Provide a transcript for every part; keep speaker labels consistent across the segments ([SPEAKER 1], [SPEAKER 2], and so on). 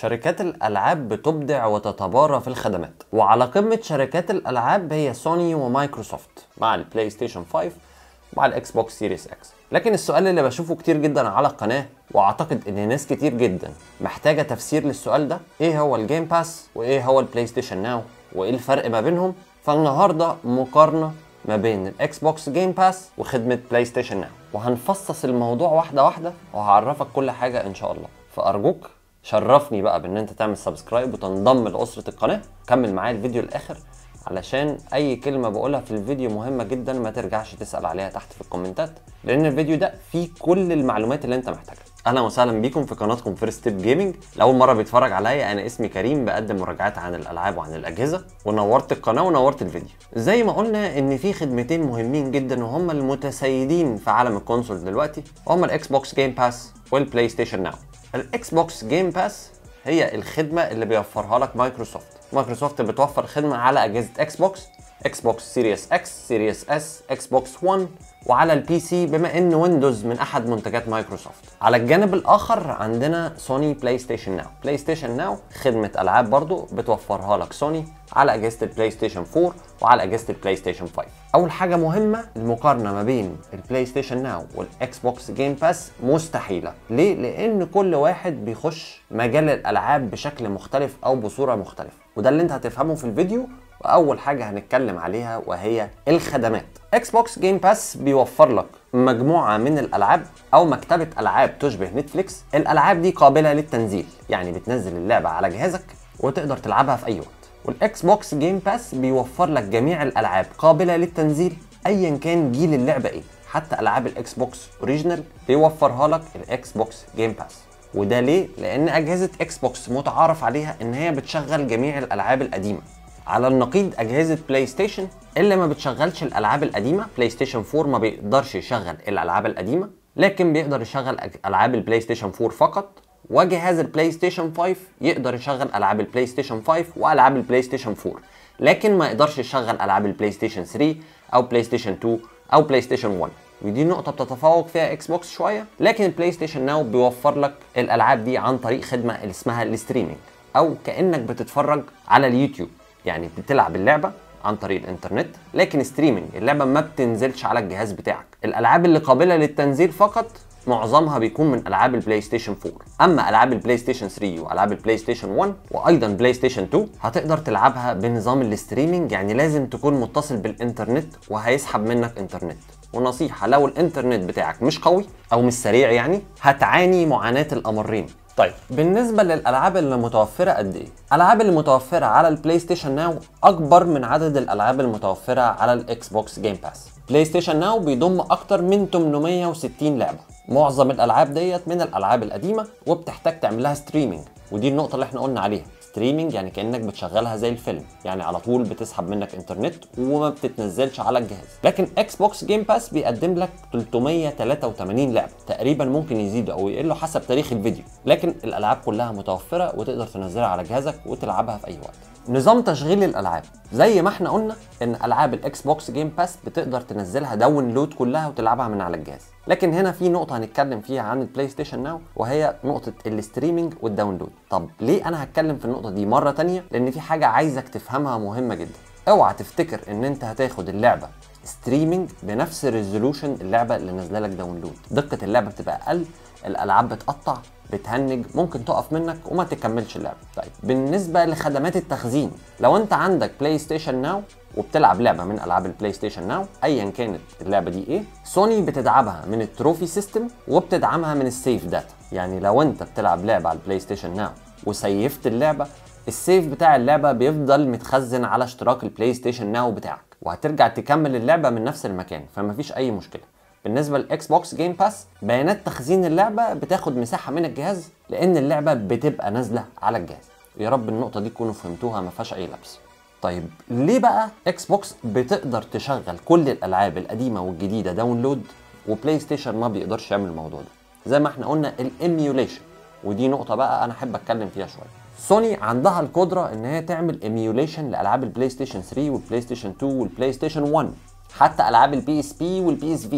[SPEAKER 1] شركات الالعاب بتبدع وتتبارى في الخدمات وعلى قمه شركات الالعاب هي سوني ومايكروسوفت مع البلاي ستيشن 5 مع الاكس بوكس سيريس اكس لكن السؤال اللي بشوفه كتير جدا على القناه واعتقد ان ناس كتير جدا محتاجه تفسير للسؤال ده ايه هو الجيم باس وايه هو البلاي ستيشن ناو وايه الفرق ما بينهم فالنهارده مقارنه ما بين الاكس بوكس جيم باس وخدمه بلاي ستيشن ناو وهنفصص الموضوع واحده واحده وهعرفك كل حاجه ان شاء الله فارجوك شرفني بقى بان انت تعمل سبسكرايب وتنضم لاسره القناه كمل معايا الفيديو الاخر علشان اي كلمه بقولها في الفيديو مهمه جدا ما ترجعش تسال عليها تحت في الكومنتات لان الفيديو ده فيه كل المعلومات اللي انت محتاجها اهلا وسهلا بيكم في قناتكم فيرست ستيب جيمنج لاول مره بيتفرج عليا انا اسمي كريم بقدم مراجعات عن الالعاب وعن الاجهزه ونورت القناه ونورت الفيديو زي ما قلنا ان في خدمتين مهمين جدا وهم المتسيدين في عالم الكونسول دلوقتي وهم الاكس بوكس جيم باس والبلاي ستيشن ناو الاكس بوكس جيم باس هي الخدمه اللي بيوفرها لك مايكروسوفت مايكروسوفت بتوفر خدمه على اجهزه اكس بوكس اكس بوكس سيريس اكس سيريس اس اكس بوكس 1 وعلى البي سي بما ان ويندوز من احد منتجات مايكروسوفت على الجانب الاخر عندنا سوني بلاي ستيشن ناو بلاي ستيشن ناو خدمه العاب برضو بتوفرها لك سوني على اجهزه البلاي ستيشن 4 وعلى اجهزه البلاي ستيشن 5 اول حاجه مهمه المقارنه ما بين البلاي ستيشن ناو والاكس بوكس جيم باس مستحيله ليه لان كل واحد بيخش مجال الالعاب بشكل مختلف او بصوره مختلفه وده اللي انت هتفهمه في الفيديو واول حاجه هنتكلم عليها وهي الخدمات اكس بوكس جيم باس بيوفر لك مجموعه من الالعاب او مكتبه العاب تشبه نتفليكس الالعاب دي قابله للتنزيل يعني بتنزل اللعبه على جهازك وتقدر تلعبها في اي وقت والاكس بوكس جيم باس بيوفر لك جميع الالعاب قابله للتنزيل ايا كان جيل اللعبه ايه حتى العاب الاكس بوكس اوريجينال بيوفرها لك الاكس بوكس جيم باس وده ليه لان اجهزه اكس بوكس متعارف عليها ان هي بتشغل جميع الالعاب القديمه على النقيض اجهزه بلاي ستيشن اللي ما بتشغلش الالعاب القديمه بلاي ستيشن 4 ما بيقدرش يشغل الالعاب القديمه لكن بيقدر يشغل العاب البلاي ستيشن 4 فقط وجهاز البلاي ستيشن 5 يقدر يشغل العاب البلاي ستيشن 5 والعاب البلاي ستيشن 4 لكن ما يقدرش يشغل العاب البلاي ستيشن 3 او بلاي ستيشن 2 او بلاي ستيشن 1 ودي نقطة بتتفوق فيها اكس بوكس شوية لكن البلاي ستيشن ناو بيوفر لك الالعاب دي عن طريق خدمة اللي اسمها الستريمينج او كانك بتتفرج على اليوتيوب يعني بتلعب اللعبه عن طريق الانترنت لكن ستريمينج اللعبه ما بتنزلش على الجهاز بتاعك الالعاب اللي قابله للتنزيل فقط معظمها بيكون من العاب البلاي ستيشن 4 اما العاب البلاي ستيشن 3 والعاب البلاي ستيشن 1 وايضا بلاي ستيشن 2 هتقدر تلعبها بنظام الاستريمينج يعني لازم تكون متصل بالانترنت وهيسحب منك انترنت ونصيحه لو الانترنت بتاعك مش قوي او مش سريع يعني هتعاني معاناه الامرين طيب بالنسبة للألعاب اللي متوفرة قد إيه؟ الألعاب اللي متوفرة على البلاي ستيشن ناو أكبر من عدد الألعاب المتوفرة على الإكس بوكس جيم باس. بلاي ستيشن ناو بيضم أكتر من 860 لعبة. معظم الألعاب ديت من الألعاب القديمة وبتحتاج تعمل لها ستريمينج ودي النقطة اللي احنا قلنا عليها. ستريمينج يعني كانك بتشغلها زي الفيلم يعني على طول بتسحب منك انترنت وما بتتنزلش على الجهاز لكن اكس بوكس جيم باس بيقدم لك 383 لعبه تقريبا ممكن يزيدوا او يقلوا حسب تاريخ الفيديو لكن الالعاب كلها متوفره وتقدر تنزلها على جهازك وتلعبها في اي وقت نظام تشغيل الالعاب زي ما احنا قلنا ان العاب الاكس بوكس جيم باس بتقدر تنزلها داونلود كلها وتلعبها من على الجهاز لكن هنا في نقطه هنتكلم فيها عن البلاي ستيشن ناو وهي نقطه الستريمينج والداونلود طب ليه انا هتكلم في النقطه دي مره تانية لان في حاجه عايزك تفهمها مهمه جدا اوعى تفتكر ان انت هتاخد اللعبه ستريمينج بنفس ريزولوشن اللعبه اللي نازله لك داونلود دقه اللعبه بتبقى اقل الالعاب بتقطع بتهنج ممكن تقف منك وما تكملش اللعبه طيب بالنسبه لخدمات التخزين لو انت عندك بلاي ستيشن ناو وبتلعب لعبه من العاب البلاي ستيشن ناو ايا كانت اللعبه دي ايه سوني بتدعمها من التروفي سيستم وبتدعمها من السيف داتا يعني لو انت بتلعب لعبه على البلاي ستيشن ناو وسيفت اللعبه السيف بتاع اللعبه بيفضل متخزن على اشتراك البلاي ستيشن ناو بتاعك وهترجع تكمل اللعبه من نفس المكان فمفيش اي مشكله بالنسبه للاكس بوكس جيم باس بيانات تخزين اللعبه بتاخد مساحه من الجهاز لان اللعبه بتبقى نازله على الجهاز يا رب النقطه دي تكونوا فهمتوها ما فيهاش اي لبس طيب ليه بقى اكس بوكس بتقدر تشغل كل الالعاب القديمه والجديده داونلود وبلاي ستيشن ما بيقدرش يعمل الموضوع ده زي ما احنا قلنا الايميوليشن ودي نقطه بقى انا احب اتكلم فيها شويه سوني عندها القدره ان هي تعمل ايميوليشن لالعاب البلاي ستيشن 3 والبلاي ستيشن 2 والبلاي ستيشن 1 حتى العاب البي اس بي والبي اس فيتا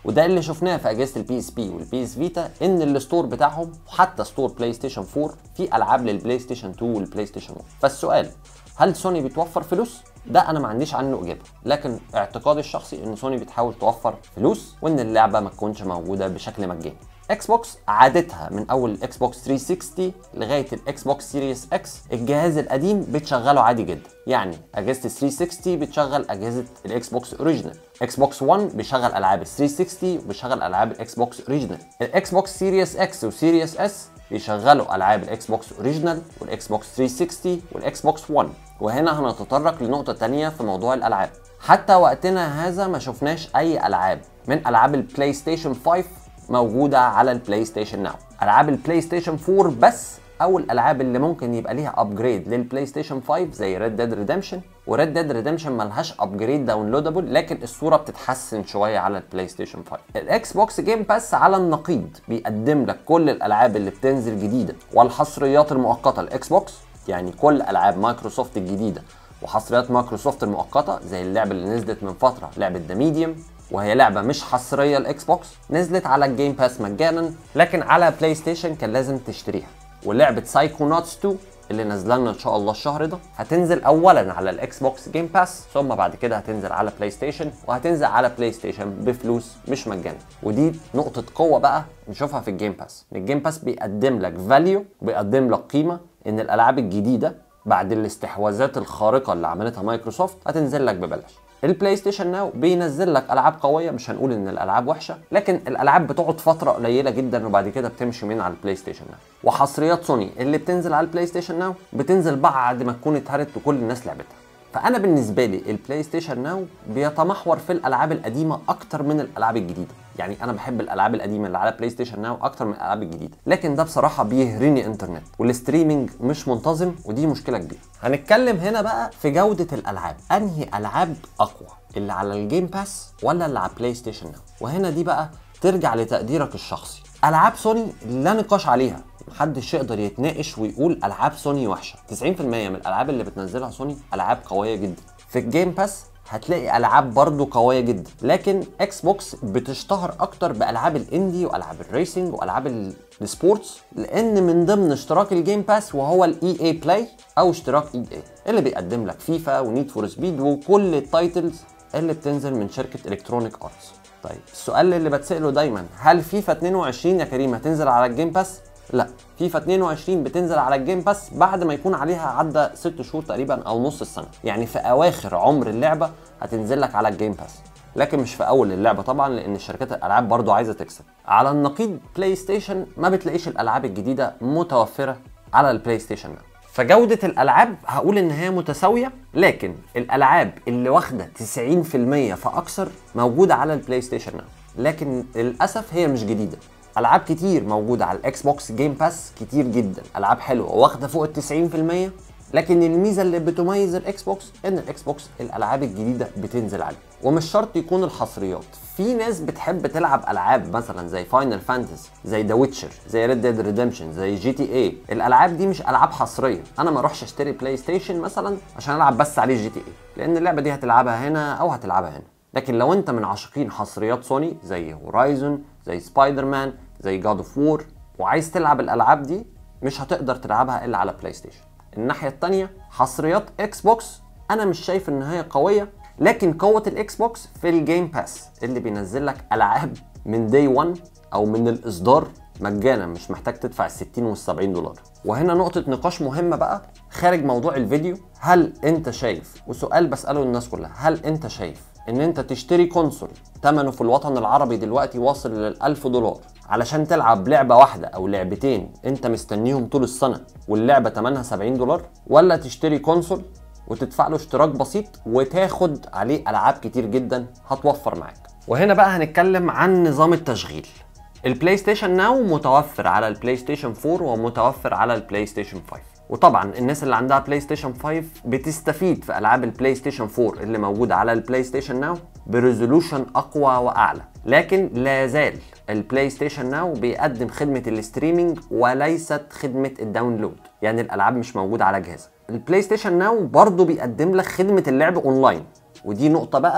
[SPEAKER 1] وده اللي شفناه في اجهزه البي اس بي والبي اس فيتا ان الستور بتاعهم وحتى ستور بلاي ستيشن 4 في العاب للبلاي ستيشن 2 والبلاي ستيشن 1 فالسؤال هل سوني بتوفر فلوس ده انا ما عنديش عنه اجابه لكن اعتقادي الشخصي ان سوني بتحاول توفر فلوس وان اللعبه ما تكونش موجوده بشكل مجاني اكس بوكس عادتها من اول الاكس بوكس 360 لغايه الاكس بوكس سيريس اكس الجهاز القديم بتشغله عادي جدا يعني اجهزه ال 360 بتشغل اجهزه الاكس بوكس اوريجينال اكس بوكس 1 بيشغل العاب ال 360 وبيشغل العاب الاكس بوكس اوريجينال الاكس بوكس سيريس اكس وسيريس اس بيشغلوا العاب الاكس بوكس اوريجينال والاكس بوكس 360 والاكس بوكس 1 وهنا هنتطرق لنقطه تانية في موضوع الالعاب حتى وقتنا هذا ما شفناش اي العاب من العاب البلاي ستيشن 5 موجوده على البلاي ستيشن ناو العاب البلاي ستيشن 4 بس او الالعاب اللي ممكن يبقى ليها ابجريد للبلاي ستيشن 5 زي ريد ديد ريدمشن وريد ديد ريدمشن ملهاش ابجريد داونلودابل لكن الصوره بتتحسن شويه على البلاي ستيشن 5 الاكس بوكس جيم باس على النقيض بيقدم لك كل الالعاب اللي بتنزل جديده والحصريات المؤقته الاكس بوكس يعني كل العاب مايكروسوفت الجديده وحصريات مايكروسوفت المؤقته زي اللعبه اللي نزلت من فتره لعبه ذا ميديوم وهي لعبه مش حصريه الاكس بوكس نزلت على الجيم باس مجانا لكن على بلاي ستيشن كان لازم تشتريها ولعبه سايكوناتس 2 اللي نازله لنا ان شاء الله الشهر ده هتنزل اولا على الاكس بوكس جيم باس ثم بعد كده هتنزل على بلاي ستيشن وهتنزل على بلاي ستيشن بفلوس مش مجانا ودي نقطه قوه بقى نشوفها في الجيم باس الجيم باس بيقدم لك فاليو وبيقدم لك قيمه ان الالعاب الجديده بعد الاستحواذات الخارقه اللي عملتها مايكروسوفت هتنزل لك ببلاش البلاي ستيشن ناو بينزل لك العاب قويه مش هنقول ان الالعاب وحشه لكن الالعاب بتقعد فتره قليله جدا وبعد كده بتمشي من على البلاي ستيشن ناو وحصريات سوني اللي بتنزل على البلاي ستيشن ناو بتنزل بعد ما تكون اتهرت وكل الناس لعبتها فانا بالنسبه لي البلاي ستيشن ناو بيتمحور في الالعاب القديمه اكتر من الالعاب الجديده يعني انا بحب الالعاب القديمه اللي على بلاي ستيشن ناو اكتر من الالعاب الجديده لكن ده بصراحه بيهرني انترنت والستريمنج مش منتظم ودي مشكله كبيره هنتكلم هنا بقى في جوده الالعاب انهي العاب اقوى اللي على الجيم باس ولا اللي على بلاي ستيشن ناو وهنا دي بقى ترجع لتقديرك الشخصي العاب سوني لا نقاش عليها محدش يقدر يتناقش ويقول العاب سوني وحشه 90% من الالعاب اللي بتنزلها سوني العاب قويه جدا في الجيم باس هتلاقي العاب برضو قويه جدا لكن اكس بوكس بتشتهر اكتر بالعاب الاندي والعاب الريسنج والعاب السبورتس لان من ضمن اشتراك الجيم باس وهو الاي اي بلاي او اشتراك اي اي اللي بيقدم لك فيفا ونيد فور سبيد وكل التايتلز اللي بتنزل من شركه الكترونيك ارتس طيب السؤال اللي بتساله دايما هل فيفا 22 يا كريم هتنزل على الجيم باس لا فيفا 22 بتنزل على الجيم باس بعد ما يكون عليها عدى 6 شهور تقريبا او نص السنه يعني في اواخر عمر اللعبه هتنزل لك على الجيم باس لكن مش في اول اللعبه طبعا لان شركات الالعاب برضو عايزه تكسب على النقيض بلاي ستيشن ما بتلاقيش الالعاب الجديده متوفره على البلاي ستيشن ده فجودة الألعاب هقول إن هي متساوية لكن الألعاب اللي واخدة 90% فأكثر موجودة على البلاي ستيشن ناو لكن للأسف هي مش جديدة العاب كتير موجوده على الاكس بوكس جيم باس كتير جدا العاب حلوه واخده فوق ال 90% لكن الميزه اللي بتميز الاكس بوكس ان الاكس بوكس الالعاب الجديده بتنزل عليه ومش شرط يكون الحصريات في ناس بتحب تلعب العاب مثلا زي فاينل فانتسي زي ذا ويتشر زي ريد ديد ريدمشن زي جي تي اي الالعاب دي مش العاب حصريه انا ما اروحش اشتري بلاي ستيشن مثلا عشان العب بس عليه جي تي اي لان اللعبه دي هتلعبها هنا او هتلعبها هنا لكن لو انت من عاشقين حصريات سوني زي هورايزون زي سبايدر مان زي جاد اوف وور وعايز تلعب الالعاب دي مش هتقدر تلعبها الا على بلاي ستيشن الناحيه الثانيه حصريات اكس بوكس انا مش شايف ان هي قويه لكن قوه الاكس بوكس في الجيم باس اللي بينزل لك العاب من داي 1 او من الاصدار مجانا مش محتاج تدفع ال 60 وال 70 دولار وهنا نقطة نقاش مهمة بقى خارج موضوع الفيديو هل انت شايف وسؤال بسأله للناس كلها هل انت شايف ان انت تشتري كونسول ثمنه في الوطن العربي دلوقتي واصل لل 1000 دولار علشان تلعب لعبة واحدة او لعبتين انت مستنيهم طول السنة واللعبة ثمنها 70 دولار ولا تشتري كونسول وتدفع له اشتراك بسيط وتاخد عليه العاب كتير جدا هتوفر معاك وهنا بقى هنتكلم عن نظام التشغيل البلاي ستيشن ناو متوفر على البلاي ستيشن 4 ومتوفر على البلاي ستيشن 5 وطبعا الناس اللي عندها بلاي ستيشن 5 بتستفيد في العاب البلاي ستيشن 4 اللي موجوده على البلاي ستيشن ناو بريزولوشن اقوى واعلى لكن لا زال البلاي ستيشن ناو بيقدم خدمه الاستريمينج وليست خدمه الداونلود يعني الالعاب مش موجوده على جهازك البلاي ستيشن ناو برضه بيقدم لك خدمه اللعب اونلاين ودي نقطه بقى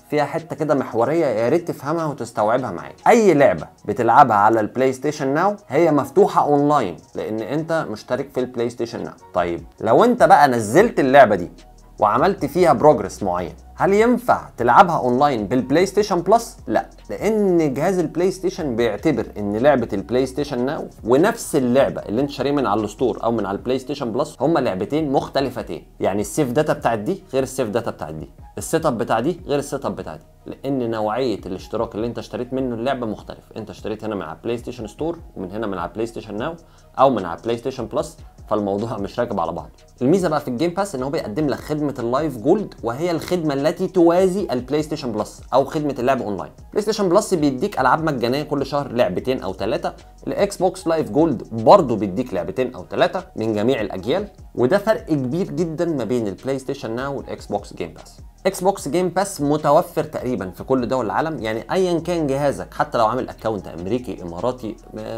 [SPEAKER 1] فيها حته كده محوريه يا ريت تفهمها وتستوعبها معايا اي لعبه بتلعبها على البلاي ستيشن ناو هي مفتوحه اونلاين لان انت مشترك في البلاي ستيشن ناو طيب لو انت بقى نزلت اللعبه دي وعملت فيها بروجرس معين هل ينفع تلعبها اونلاين بالبلاي ستيشن بلس؟ لا لان جهاز البلاي ستيشن بيعتبر ان لعبه البلاي ستيشن ناو ونفس اللعبه اللي انت شاريه من على الستور او من على البلاي ستيشن بلس هما لعبتين مختلفتين يعني السيف داتا بتاعت دي غير السيف داتا بتاعت دي السيت اب بتاع دي غير السيت اب بتاع دي لان نوعيه الاشتراك اللي انت اشتريت منه اللعبه مختلف انت اشتريت هنا من على البلاي ستيشن ستور ومن هنا من على البلاي ستيشن ناو او من على البلاي ستيشن بلس فالموضوع مش راكب على بعض الميزه بقى في الجيم باس ان هو بيقدم لك خدمه اللايف جولد وهي الخدمه التي توازي البلاي ستيشن بلس او خدمه اللعب اونلاين بلاي ستيشن بلس بيديك العاب مجانيه كل شهر لعبتين او ثلاثه الاكس بوكس لايف جولد برضه بيديك لعبتين او ثلاثه من جميع الاجيال وده فرق كبير جدا ما بين البلاي ستيشن ناو والاكس بوكس جيم باس اكس بوكس جيم باس متوفر تقريبا في كل دول العالم يعني ايا كان جهازك حتى لو عامل اكونت امريكي اماراتي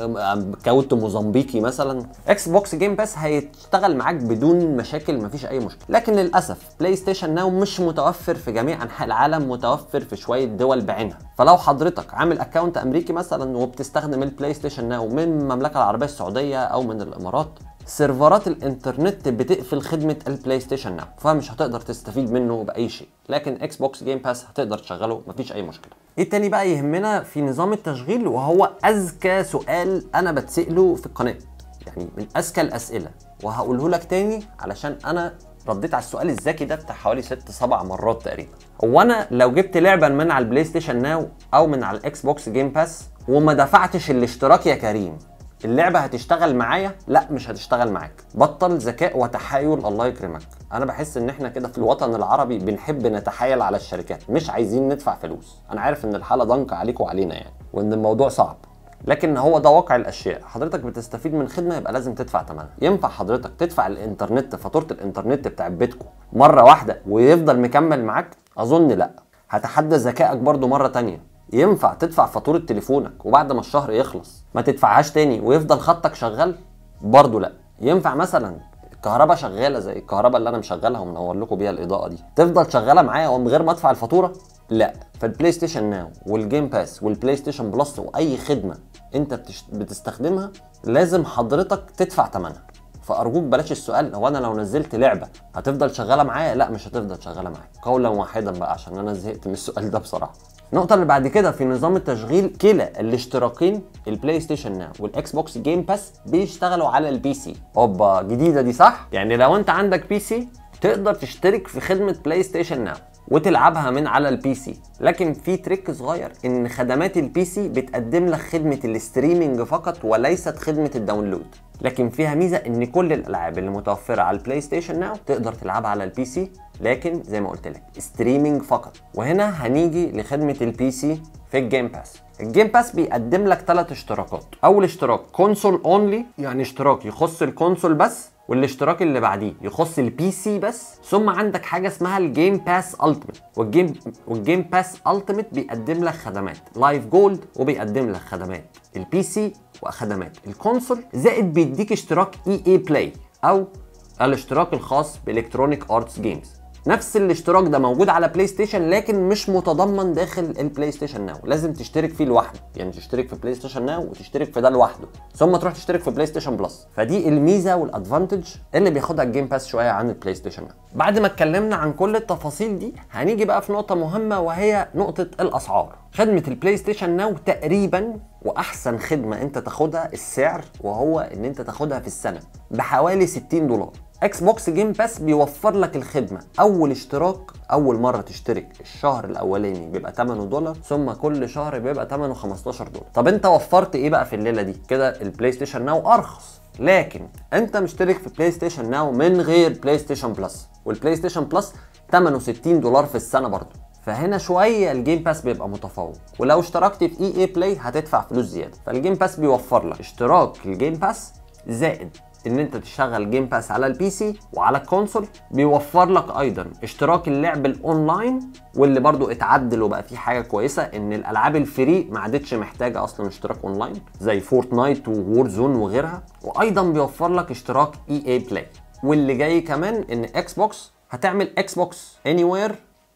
[SPEAKER 1] اكونت موزمبيقي مثلا اكس بوكس جيم باس هيشتغل معاك بدون مشاكل مفيش اي مشكله لكن للاسف بلاي ستيشن ناو مش متوفر في جميع انحاء العالم متوفر في شويه دول بعينها فلو حضرتك عامل اكونت امريكي مثلا وبتستخدم البلاي ستيشن ناو من المملكه العربيه السعوديه او من الامارات سيرفرات الانترنت بتقفل خدمه البلاي ستيشن ناو فمش هتقدر تستفيد منه باي شيء لكن اكس بوكس جيم باس هتقدر تشغله مفيش اي مشكله ايه تاني بقى يهمنا في نظام التشغيل وهو اذكى سؤال انا بتساله في القناه يعني من اذكى الاسئله وهقوله لك تاني علشان انا رديت على السؤال الذكي ده بتاع حوالي ست سبع مرات تقريبا هو انا لو جبت لعبه من على البلاي ستيشن ناو او من على الاكس بوكس جيم باس وما دفعتش الاشتراك يا كريم اللعبه هتشتغل معايا لا مش هتشتغل معاك بطل ذكاء وتحايل الله يكرمك انا بحس ان احنا كده في الوطن العربي بنحب نتحايل على الشركات مش عايزين ندفع فلوس انا عارف ان الحاله ضنك عليكم وعلينا يعني وان الموضوع صعب لكن هو ده واقع الاشياء حضرتك بتستفيد من خدمه يبقى لازم تدفع ثمنها ينفع حضرتك تدفع الانترنت فاتوره الانترنت بتاع بيتكم مره واحده ويفضل مكمل معاك اظن لا هتحدى ذكائك برضو مره تانية ينفع تدفع فاتوره تليفونك وبعد ما الشهر يخلص ما تدفعهاش تاني ويفضل خطك شغال برضو لا ينفع مثلا الكهرباء شغاله زي الكهرباء اللي انا مشغلها ومنور لكم بيها الاضاءه دي تفضل شغاله معايا ومن غير ما ادفع الفاتوره لا فالبلاي ستيشن ناو والجيم باس والبلاي ستيشن بلس واي خدمه انت بتش... بتستخدمها لازم حضرتك تدفع ثمنها فارجوك بلاش السؤال هو انا لو نزلت لعبه هتفضل شغاله معايا لا مش هتفضل شغاله معايا قولا واحدا بقى عشان انا زهقت من السؤال ده بصراحه النقطة اللي بعد كده في نظام التشغيل كلا الاشتراكين البلاي ستيشن ناو والاكس بوكس جيم باس بيشتغلوا على البي سي اوبا جديدة دي صح؟ يعني لو انت عندك بي سي تقدر تشترك في خدمة بلاي ستيشن ناو وتلعبها من على البي سي لكن في تريك صغير ان خدمات البي سي بتقدم لك خدمه الاستريمنج فقط وليست خدمه الداونلود لكن فيها ميزه ان كل الالعاب اللي متوفره على البلاي ستيشن ناو تقدر تلعبها على البي سي لكن زي ما قلت لك ستريمنج فقط وهنا هنيجي لخدمه البي سي في الجيم باس الجيم باس بيقدم لك ثلاث اشتراكات اول اشتراك كونسول اونلي يعني اشتراك يخص الكونسول بس والاشتراك اللي بعديه يخص البي سي بس ثم عندك حاجه اسمها الجيم باس التيمت والجيم والجيم باس التيمت بيقدم لك خدمات لايف جولد وبيقدم لك خدمات البي سي وخدمات الكونسول زائد بيديك اشتراك اي اي بلاي او الاشتراك الخاص بالكترونيك ارتس جيمز نفس الاشتراك ده موجود على بلاي ستيشن لكن مش متضمن داخل البلاي ستيشن ناو لازم تشترك فيه لوحده يعني تشترك في بلاي ستيشن ناو وتشترك في ده لوحده ثم تروح تشترك في بلاي ستيشن بلس فدي الميزه والادفانتج اللي بياخدها الجيم باس شويه عن البلاي ستيشن ناو بعد ما اتكلمنا عن كل التفاصيل دي هنيجي بقى في نقطه مهمه وهي نقطه الاسعار خدمه البلاي ستيشن ناو تقريبا واحسن خدمه انت تاخدها السعر وهو ان انت تاخدها في السنه بحوالي 60 دولار اكس بوكس جيم باس بيوفر لك الخدمه اول اشتراك اول مره تشترك الشهر الاولاني بيبقى 8 دولار ثم كل شهر بيبقى 8 15 دولار طب انت وفرت ايه بقى في الليله دي كده البلاي ستيشن ناو ارخص لكن انت مشترك في بلاي ستيشن ناو من غير بلاي ستيشن بلس والبلاي ستيشن بلس 8 60 دولار في السنه برضه فهنا شويه الجيم باس بيبقى متفوق ولو اشتركت في اي اي بلاي هتدفع فلوس زياده فالجيم باس بيوفر لك اشتراك الجيم باس زائد ان انت تشغل جيم باس على البي سي وعلى الكونسول بيوفر لك ايضا اشتراك اللعب الاونلاين واللي برضو اتعدل وبقى فيه حاجه كويسه ان الالعاب الفري ما عادتش محتاجه اصلا اشتراك اونلاين زي فورتنايت وور زون وغيرها وايضا بيوفر لك اشتراك اي اي بلاي واللي جاي كمان ان اكس بوكس هتعمل اكس بوكس اني وير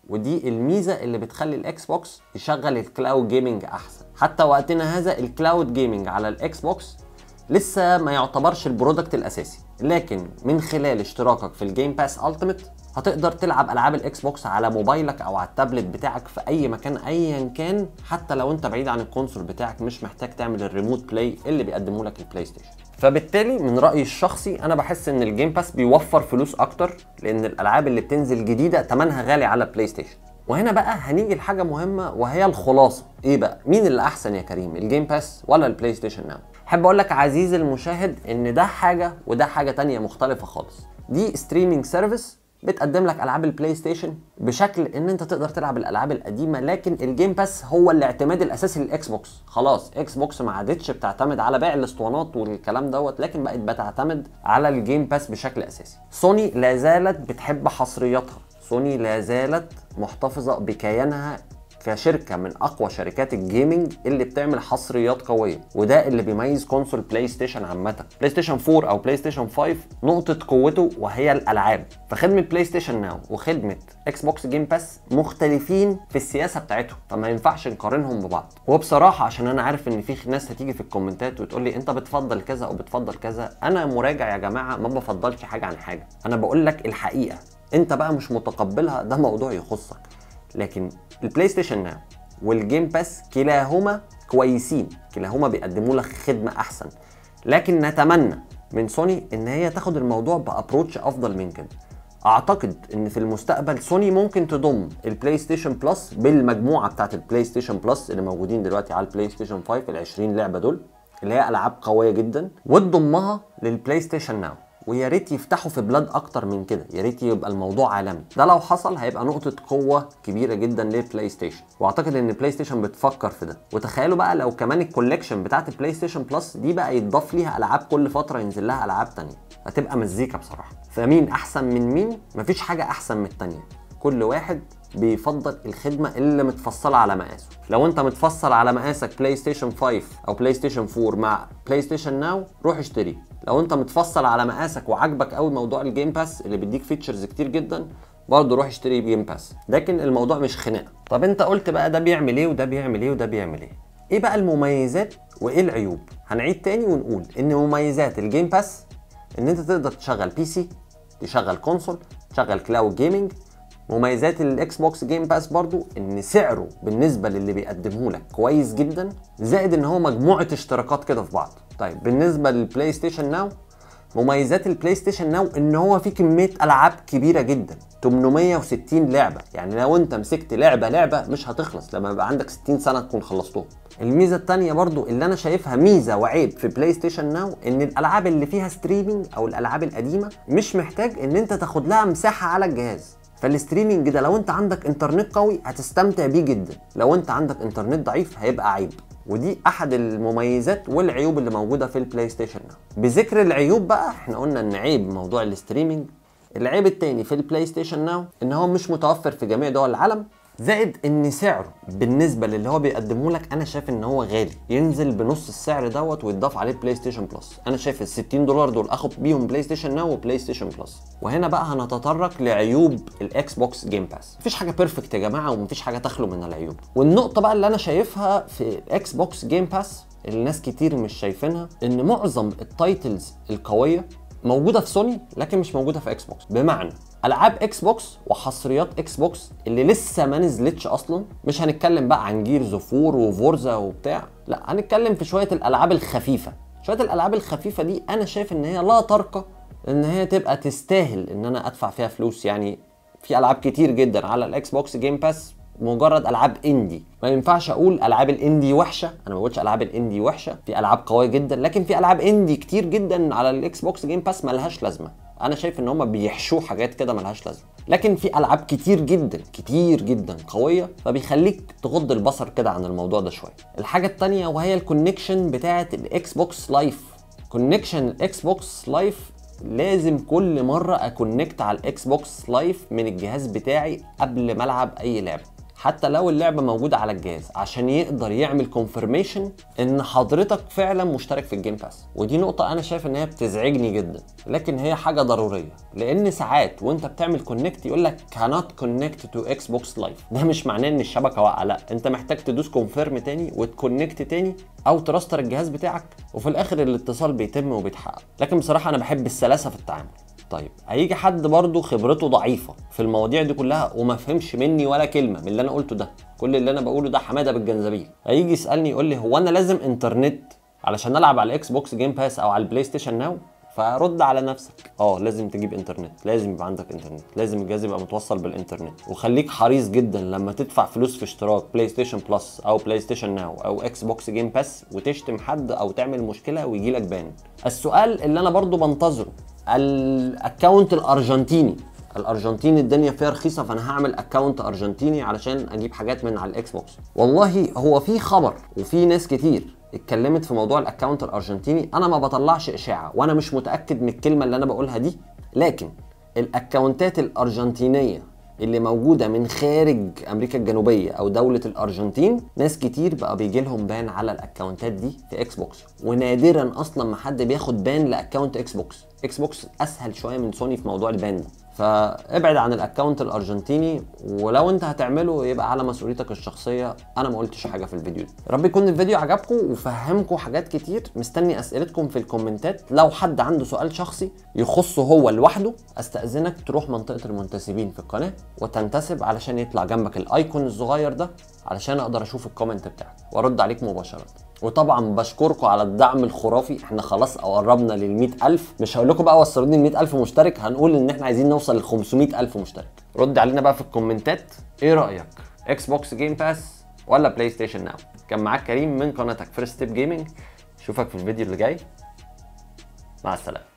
[SPEAKER 1] ودي الميزه اللي بتخلي الاكس بوكس يشغل الكلاود جيمنج احسن حتى وقتنا هذا الكلاود جيمنج على الاكس بوكس لسه ما يعتبرش البرودكت الاساسي لكن من خلال اشتراكك في الجيم باس التيمت هتقدر تلعب العاب الاكس بوكس على موبايلك او على التابلت بتاعك في اي مكان ايا كان حتى لو انت بعيد عن الكونسول بتاعك مش محتاج تعمل الريموت بلاي اللي بيقدمه لك البلاي ستيشن فبالتالي من رايي الشخصي انا بحس ان الجيم باس بيوفر فلوس اكتر لان الالعاب اللي بتنزل جديده ثمنها غالي على البلاي ستيشن وهنا بقى هنيجي لحاجه مهمه وهي الخلاصه ايه بقى مين اللي احسن يا كريم الجيم باس ولا البلاي ستيشن ناو احب اقول لك عزيزي المشاهد ان ده حاجه وده حاجه تانية مختلفه خالص دي ستريمينج سيرفيس بتقدم لك العاب البلاي ستيشن بشكل ان انت تقدر تلعب الالعاب القديمه لكن الجيم باس هو الاعتماد الاساسي للاكس بوكس خلاص اكس بوكس ما عادتش بتعتمد على بيع الاسطوانات والكلام دوت لكن بقت بتعتمد على الجيم باس بشكل اساسي سوني لا زالت بتحب حصرياتها سوني لا زالت محتفظه بكيانها كشركه من اقوى شركات الجيمنج اللي بتعمل حصريات قويه وده اللي بيميز كونسول بلاي ستيشن عامه بلاي ستيشن 4 او بلاي ستيشن 5 نقطه قوته وهي الالعاب فخدمه بلاي ستيشن ناو وخدمه اكس بوكس جيم باس مختلفين في السياسه بتاعتهم فما ينفعش نقارنهم ببعض وبصراحه عشان انا عارف ان في ناس هتيجي في الكومنتات وتقول لي انت بتفضل كذا او بتفضل كذا انا مراجع يا جماعه ما بفضلش حاجه عن حاجه انا بقول لك الحقيقه انت بقى مش متقبلها ده موضوع يخصك لكن البلاي ستيشن ناو والجيم باس كلاهما كويسين كلاهما بيقدموا لك خدمه احسن لكن نتمنى من سوني ان هي تاخد الموضوع بابروتش افضل من كده اعتقد ان في المستقبل سوني ممكن تضم البلاي ستيشن بلس بالمجموعه بتاعت البلاي ستيشن بلس اللي موجودين دلوقتي على البلاي ستيشن 5 ال 20 لعبه دول اللي هي العاب قويه جدا وتضمها للبلاي ستيشن ناو ويا ريت يفتحوا في بلاد اكتر من كده يا ريت يبقى الموضوع عالمي ده لو حصل هيبقى نقطه قوه كبيره جدا للبلاي ستيشن واعتقد ان بلاي ستيشن بتفكر في ده وتخيلوا بقى لو كمان الكوليكشن بتاعت البلاي ستيشن بلس دي بقى يتضاف ليها العاب كل فتره ينزل لها العاب تانية هتبقى مزيكا بصراحه فمين احسن من مين مفيش حاجه احسن من التانية كل واحد بيفضل الخدمه اللي متفصله على مقاسه لو انت متفصل على مقاسك بلاي ستيشن 5 او بلاي ستيشن 4 مع بلاي ستيشن ناو روح اشتري لو انت متفصل على مقاسك وعاجبك قوي موضوع الجيم باس اللي بيديك فيتشرز كتير جدا برضه روح اشتري جيم باس لكن الموضوع مش خناقه طب انت قلت بقى ده بيعمل ايه وده بيعمل ايه وده بيعمل ايه ايه بقى المميزات وايه العيوب هنعيد تاني ونقول ان مميزات الجيم باس ان انت تقدر تشغل بي سي تشغل كونسول تشغل كلاود جيمنج مميزات الاكس بوكس جيم باس برضو ان سعره بالنسبه للي بيقدمه لك كويس جدا زائد ان هو مجموعه اشتراكات كده في بعض طيب بالنسبه للبلاي ستيشن ناو مميزات البلاي ستيشن ناو ان هو فيه كميه العاب كبيره جدا 860 لعبه يعني لو انت مسكت لعبه لعبه مش هتخلص لما يبقى عندك 60 سنه تكون خلصتهم الميزه الثانيه برضو اللي انا شايفها ميزه وعيب في بلاي ستيشن ناو ان الالعاب اللي فيها ستريمينج او الالعاب القديمه مش محتاج ان انت تاخد لها مساحه على الجهاز فالستريمينج ده لو انت عندك انترنت قوي هتستمتع بيه جدا لو انت عندك انترنت ضعيف هيبقى عيب ودي احد المميزات والعيوب اللي موجوده في البلاي ستيشن ناو بذكر العيوب بقى احنا قلنا ان عيب موضوع الستريمينج العيب التاني في البلاي ستيشن ناو ان هو مش متوفر في جميع دول العالم زائد ان سعره بالنسبه للي هو بيقدمه لك انا شايف ان هو غالي ينزل بنص السعر دوت ويتضاف عليه بلاي ستيشن بلس انا شايف ال 60 دولار دول اخد بيهم بلاي ستيشن ناو وبلاي ستيشن بلس وهنا بقى هنتطرق لعيوب الاكس بوكس جيم باس مفيش حاجه بيرفكت يا جماعه ومفيش حاجه تخلو من العيوب والنقطه بقى اللي انا شايفها في الاكس بوكس جيم باس اللي ناس كتير مش شايفينها ان معظم التايتلز القويه موجوده في سوني لكن مش موجوده في اكس بوكس بمعنى العاب اكس بوكس وحصريات اكس بوكس اللي لسه ما نزلتش اصلا مش هنتكلم بقى عن جيرز اوف وور وفورزا وبتاع لا هنتكلم في شويه الالعاب الخفيفه شويه الالعاب الخفيفه دي انا شايف ان هي لا ترقى ان هي تبقى تستاهل ان انا ادفع فيها فلوس يعني في العاب كتير جدا على الاكس بوكس جيم باس مجرد العاب اندي ما ينفعش اقول العاب الاندي وحشه انا ما بقولش العاب الاندي وحشه في العاب قويه جدا لكن في العاب اندي كتير جدا على الاكس بوكس جيم باس ملهاش لازمه انا شايف ان هم بيحشوا حاجات كده ملهاش لازمه لكن في العاب كتير جدا كتير جدا قويه فبيخليك تغض البصر كده عن الموضوع ده شويه الحاجه التانية وهي الكونكشن بتاعه الاكس بوكس لايف كونكشن الاكس بوكس لايف لازم كل مره اكونكت على الاكس بوكس لايف من الجهاز بتاعي قبل ما العب اي لعبه حتى لو اللعبه موجوده على الجهاز عشان يقدر يعمل كونفirmation ان حضرتك فعلا مشترك في الجيم باس ودي نقطه انا شايف ان هي بتزعجني جدا لكن هي حاجه ضروريه لان ساعات وانت بتعمل كونكت يقول لك cannot connect to Xbox Live ده مش معناه ان الشبكه واقعه لا انت محتاج تدوس كونفيرم تاني وتكونكت تاني او تراستر الجهاز بتاعك وفي الاخر الاتصال بيتم وبيتحقق لكن بصراحه انا بحب السلاسه في التعامل طيب هيجي حد برضه خبرته ضعيفه في المواضيع دي كلها وما فهمش مني ولا كلمه من اللي انا قلته ده كل اللي انا بقوله ده حماده بالجنزبيل هيجي يسالني يقول لي هو انا لازم انترنت علشان العب على الاكس بوكس جيم باس او على البلاي ستيشن ناو فرد على نفسك اه لازم تجيب انترنت لازم يبقى عندك انترنت لازم الجهاز يبقى متوصل بالانترنت وخليك حريص جدا لما تدفع فلوس في اشتراك بلاي ستيشن بلس او بلاي ستيشن ناو او اكس بوكس جيم باس وتشتم حد او تعمل مشكله ويجي لك بان السؤال اللي انا برضو بنتظره الاكونت الارجنتيني الارجنتين الدنيا فيها رخيصه فانا هعمل اكونت ارجنتيني علشان اجيب حاجات من على الاكس بوكس والله هو في خبر وفي ناس كتير اتكلمت في موضوع الاكونت الارجنتيني انا ما بطلعش اشاعه وانا مش متاكد من الكلمه اللي انا بقولها دي لكن الاكونتات الارجنتينيه اللي موجوده من خارج امريكا الجنوبيه او دوله الارجنتين ناس كتير بقى بيجي لهم بان على الاكونتات دي في اكس بوكس ونادرا اصلا ما حد بياخد بان لاكونت اكس بوكس اكس بوكس اسهل شويه من سوني في موضوع البان ده فابعد عن الاكونت الارجنتيني ولو انت هتعمله يبقى على مسؤوليتك الشخصيه انا ما قلتش حاجه في الفيديو ده رب يكون الفيديو عجبكم وفهمكم حاجات كتير مستني اسئلتكم في الكومنتات لو حد عنده سؤال شخصي يخصه هو لوحده استاذنك تروح منطقه المنتسبين في القناه وتنتسب علشان يطلع جنبك الايكون الصغير ده علشان اقدر اشوف الكومنت بتاعك وارد عليك مباشره وطبعا بشكركم على الدعم الخرافي احنا خلاص قربنا لل ألف مش هقول لكم بقى وصلوني ال ألف مشترك هنقول ان احنا عايزين نوصل ل ألف مشترك رد علينا بقى في الكومنتات ايه رايك اكس بوكس جيم باس ولا بلاي ستيشن ناو كان معاك كريم من قناتك فيرست ستيب جيمنج اشوفك في الفيديو اللي جاي مع السلامه